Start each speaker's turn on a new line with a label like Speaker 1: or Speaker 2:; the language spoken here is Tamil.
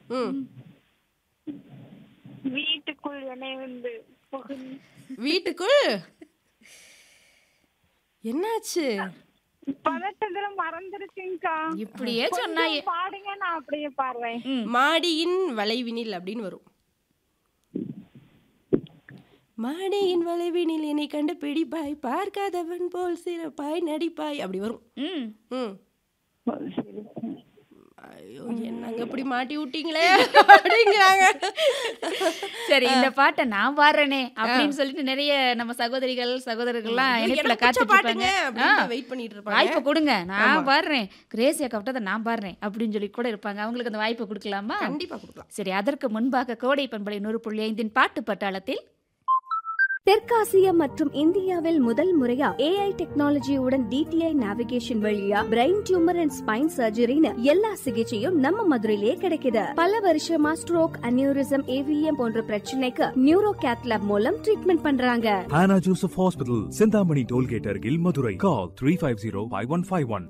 Speaker 1: ம்
Speaker 2: வீட்டுக்குள் என்னை வந்து புகுந்து
Speaker 1: வீட்டுக்குள் என்னாச்சு
Speaker 2: பதட்டத்துல மறந்துருச்சுங்கக்கா
Speaker 3: இப்படியே சொன்னா
Speaker 2: கொஞ்சம் பாடுங்க நான் அப்படியே பாடுறேன்
Speaker 3: ம்.
Speaker 1: மாடியின் வளைவினில் அப்படின்னு வரும் மாடியின் வளைவினில் என்னை கண்டு பிடிப்பாய் பார்க்காதவன் போல் சிறப்பாய் நடிப்பாய் அப்படி வரும்
Speaker 3: ம்
Speaker 1: ம்
Speaker 2: சரி
Speaker 1: ஐயோ என்னங்க இப்படி மாட்டி விட்டீங்களே அப்படிங்கிறாங்க
Speaker 3: சரி இந்த பாட்டை நான் பாடுறேனே அப்படின்னு சொல்லிட்டு நிறைய நம்ம சகோதரிகள் சகோதரர்கள்லாம் இணைப்புல
Speaker 1: எனக்கு பிடிச்ச
Speaker 3: காத்துட்டு
Speaker 1: பாட்டுங்க
Speaker 3: இருப்பாங்க
Speaker 1: அப்படின்னு
Speaker 3: ஆ.
Speaker 1: வெயிட் பண்ணிட்டு இருப்பாங்க
Speaker 3: வாய்ப்பு கொடுங்க நான் பாடுறேன் கிரேசியா கவிட்டதை நான் பாடுறேன் அப்படின்னு சொல்லி கூட இருப்பாங்க அவங்களுக்கு அந்த வாய்ப்பு கொடுக்கலாமா
Speaker 1: கண்டிப்பா கொடுக்கலாம்
Speaker 3: சரி அதற்கு முன்பாக கோடை பண்பலை நூறு புள்ளி ஐந்தின் பாட்டு பட்டாளத்தில்
Speaker 4: தெற்காசிய மற்றும் இந்தியாவில் முதல் முறையா ஏஐ டெக்னாலஜியுடன் டிடிஐ நேவிகேஷன் வழியா பிரெயின் டியூமர் அண்ட் ஸ்பைன் சர்ஜரின்னு எல்லா சிகிச்சையும் நம்ம மதுரையிலே கிடைக்குது பல வருஷமா ஸ்ட்ரோக் அனியூரிசம் ஏவிஎம் போன்ற பிரச்சனைக்கு நியூரோ கேத்லாப் மூலம் ட்ரீட்மெண்ட் பண்றாங்க
Speaker 5: Hannah Joseph Hospital, Sindhamani Tollgate, Argil, Madurai. Call 350 5151.